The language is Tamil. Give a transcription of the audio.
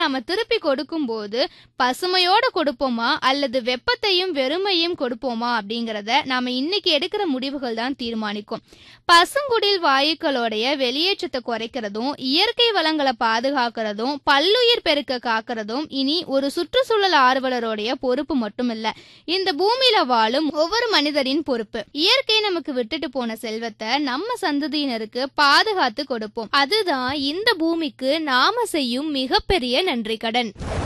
நாம திருப்பி கொடுக்கும்போது பசுமையோட கொடுப்போமா அல்லது வெப்பத்தையும் வெறுமையும் கொடுப்போமா அப்படிங்கறத நாம இன்னைக்கு எடுக்கிற முடிவுகள் தான் தீர்மானிக்கும் பசுங்குடில் வாயுக்களோடைய வெளியேற்றத்தை குறைக்கிறதும் இயற்கை வளங்களை பாதுகாக்கிறதும் பல்லுயிர் பெருக்க காக்கிறதும் இனி ஒரு சுற்றுச்சூழல் ஆர்வலருடைய பொறுப்பு மட்டும் இல்ல இந்த பூமியில வாழும் ஒவ்வொரு மனிதரின் பொறுப்பு இயற்கை நமக்கு விட்டுட்டு போன செல்வத்தை நம்ம சந்ததியினருக்கு பாதுகாத்து கொடுப்போம் அதுதான் இந்த பூமிக்கு நாம செய்யும் மிகப்பெரிய நன்றி கடன்